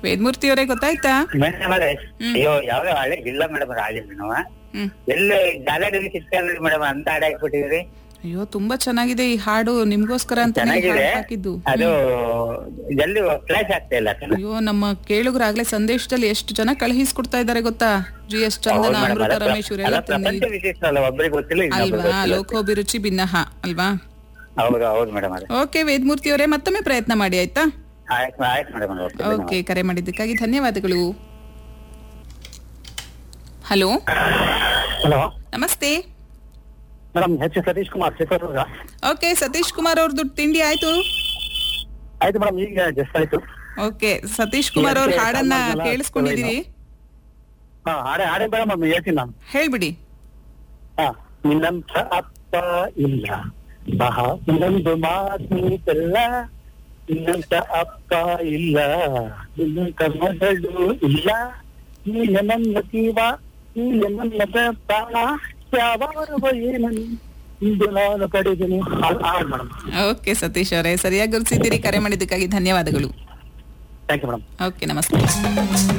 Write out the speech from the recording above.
ವೇದಮೂರ್ತಿ ಅವರೇ ಗೊತ್ತಾಯ್ತಾ ಮೇಡಮ್ ಅದೇ ಅಯ್ಯೋ ಯಾವ ಹಳೆ ಇಲ್ಲ ಮೇಡಮ್ ಹಾಡಿಲ್ಲ ನಾವು ಹ್ಮ್ ಎಲ್ಲಿ ಜಾಲದಲ್ಲಿ ಸಿಗ್ತಲ್ಲ ಮೇಡಮ್ ಅಂತ ಹಾಡು ಹಾಕ್ಬಿಟ್ಟಿದ್ರಿ ಅಯ್ಯೋ ತುಂಬಾ ಚೆನ್ನಾಗಿದೆ ಈ ಹಾಡು ನಿಮ್ಗೋಸ್ಕರ ಅಂತ ಚೆನ್ನಾಗಿದೆ ಹಾಕಿದ್ದು ಅದು ಜಲ್ದಿ ಫ್ಲಾಶ್ ಆಗ್ತಾ ಇಲ್ಲ ಕಣ. ಅಯ್ಯೋ ನಮ್ಮ ಕೇಳುಗರಾಗ್ಲೇ ಸಂದೇಶದಲ್ಲಿ ಎಷ್ಟು ಜನ ಕಳುಹಿಸ್ಕೊಡ್ತಾ ಇದ್ದಾರೆ ಗೊತ್ತಾ ಜಿ ಎಸ್ ಚಂದನ ಹೌದು madam, ಅಮೃತ ಅಲ್ಲ, ರಮೇಶ್ ಅಲ್ಲ, ಇವರೆಲ್ಲ ಪ್ರಪಂಚ ವಿಶೇಷ ಅಲ್ಲ ಒಬ್ಬರಿಗೆ ಗೊತ್ತಿಲ್ಲ ಇನ್ನೊಬ್ರಿಗೆ ಅಲ್ವಾ ಗೊತ್ತಿಲ್ಲ. ಲೋಕೋಭಿರುಚಿ ಭಿನ್ನಹ ಅಲ್ವಾ ಹೌದು ಹೌದು ಮೇಡಮ್ ಅದೇ ಓಕೆ ವೇದಮೂರ್ತಿ ಅವರೇ ಮತ್ತೊಮ್ಮೆ ಪ್ರಯತ್ನ ಮಾಡಿ ಆಯ್ತಾ ಆಯ್ತು ಆಯ್ತು ಮೇಡಮ್ ಓಕೆ ಓಕೆ ಕರೆ ಮಾಡಿದ್ದಕ್ಕಾಗಿ ಧನ್ಯವಾದಗಳು ಹಲೋ ಹಲೋ ನಮಸ್ತೆ madam H Satish Kumar Chitradurga okay Satish Kumar ಅವ್ರದ್ದು ತಿಂಡಿ ಆಯ್ತು ಆಯ್ತು ಮೇಡಮ್ ಈಗ ಜಸ್ಟ್ ಆಯ್ತು ಓಕೆ ಸತೀಶ್ ಕುಮಾರ್ ಅವ್ರ ಹಾಡನ್ನ ಕೇಳಿಸ್ಕೊಂಡಿದೀರಿ ಹಾ ಹಾಡೆ ಹಾಡೆ ಬೇಡ ಮೇಡಮ್ ಹೇಳ್ತೀನಿ ನಾನು ಹೇಳ್ಬಿಡಿ ಹಾ ನಿನ್ನಂತ ಅಪ್ಪ ಇಲ್ಲ ಬಹ ಇನ್ನೊಂದು ಮಾತು ಇಲ್ಲ ನಿನ್ನಂತ ಅಪ್ಪ ಇಲ್ಲ ನಿನ್ನಂತ ಮಗಳು ಇಲ್ಲ ನೀನೆ ನನ್ನ ಜೀವ ನೀನೆ ನನ್ನ ಪ್ರಾಣ ಯಾವಾಗ ಏನನ್ನು ಇಂದು ನಾನು ಪಡೆದನು ಹಾಡು ಹಾಡು ಮೇಡಮ್ ಓಕೆ ಸತೀಶ್ ಅವರೇ ಸರಿಯಾಗಿ ಗುರುತಿಸಿದ್ದೀರಿ ಕರೆ ಮಾಡಿದ್ದಕ್ಕಾಗಿ ಧನ್ಯವಾದಗಳು ಥ್ಯಾಂಕ್ ಯು ಮೇಡಮ್ ಓಕೆ ನಮಸ್ತೆ